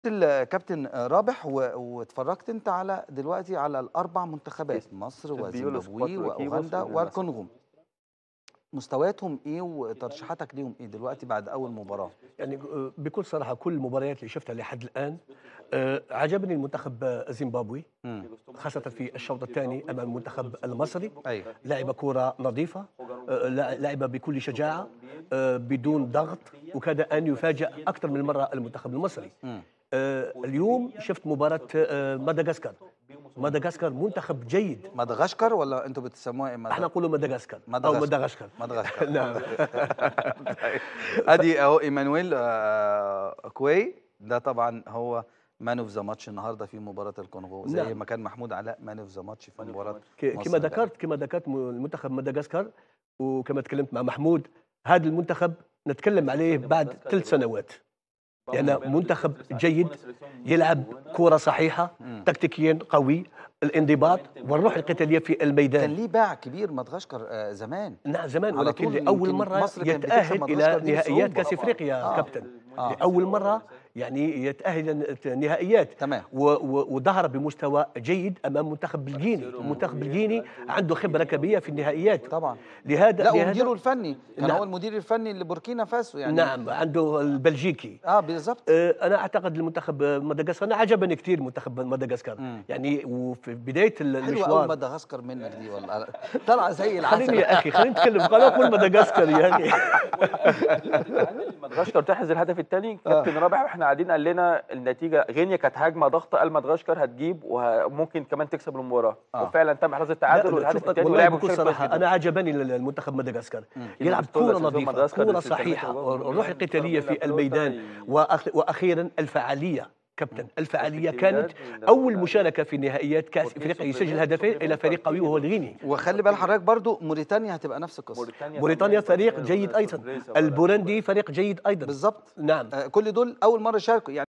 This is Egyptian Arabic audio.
الكابتن رابح و- واتفرجت انت على دلوقتي على الاربع منتخبات مصر البيولو وزيمبابوي سبوت وكيبوس واوغندا والمصري. والكونغو مستوياتهم ايه وترشيحاتك ليهم ايه دلوقتي بعد اول مباراه يعني آه، بكل صراحه كل المباريات اللي شفتها لحد الان آه، عجبني المنتخب آه، زيمبابوي امم خاصه في الشوط الثاني امام المنتخب المصري ايوه لعب كره نظيفه آه، لع- لعب بكل شجاعه آه، بدون ضغط وكاد ان يفاجئ اكثر من مره المنتخب المصري امم آه، اليوم شفت مباراه آه، مدغشقر مدغشقر منتخب جيد مدغشقر ولا انتوا بتسموها ايه احنا مدغ... نقولوا مدغشقر او مدغشقر. مدغشقر مدغشقر نعم ادي اهو ايمانويل آه، كوي ده طبعا هو مان اوف ذا ماتش النهارده في مباراه الكونغو زي نعم. ما كان محمود علاء مان اوف ذا ماتش في مباراه ك- مصر كما ده. ذكرت كما ذكرت م- المنتخب مدغشقر وكما تكلمت مع محمود هذا المنتخب نتكلم عليه بعد ثلاث سنوات لأن منتخب جيد يلعب كرة صحيحة مم. تكتيكيا قوي الانضباط والروح القتالية في كان الميدان ليه باع كبير مدغشقر آه، زمان نعم زمان على ولكن طول لأول يمكن مرة مصر كانت بتكسب يتأهل مدغشقر إلى دي نهائيات بصعوبة. كأس إفريقيا آه. كابتن آه. لأول مرة يعني يتأهل نهائيات تمام و- و- وظهر بمستوى جيد امام منتخب الجيني، المنتخب الجيني عنده خبره كبيره في النهائيات طبعا لهذا لا لهذا ومديره الفني كان نعم. هو المدير الفني لبوركينا فاسو يعني نعم عنده البلجيكي اه بالظبط آه، انا اعتقد المنتخب مدغشقر انا عجبني كثير منتخب مدغشقر مم. يعني وفي بدايه حلوه قوي المشوار مدغشقر منك دي والله طالعه زي العسل خليني يا اخي خليني نتكلم انا اقول مدغشقر يا اخي مدغشقر تحرز الهدف الثاني كابتن رابح واحنا قاعدين قال لنا النتيجه غينيا كانت هجمه ضغط قال مدغشقر هتجيب وممكن كمان تكسب المباراه آه. وفعلا تم احراز التعادل لا، والهدف شوف، الثاني والله ولعبوا بكل بشكل صراحه كويس انا جدا. عجبني المنتخب مدغشقر مم. يلعب كيلو كوره بستولا، نظيفه مدغشقر كوره لسه صحيحه بيتر الروح القتاليه في الميدان وأخ- واخيرا الفعاليه كابتن الفعاليه كانت اول مشاركه في نهائيات كاس افريقيا يسجل هدفين الى فريق قوي وهو الغيني وخلي بال حضرتك برضو موريتانيا هتبقى نفس القصه موريتانيا فريق جيد ايضا البورندي فريق جيد ايضا بالظبط نعم آه، كل دول اول مره يشاركوا يعني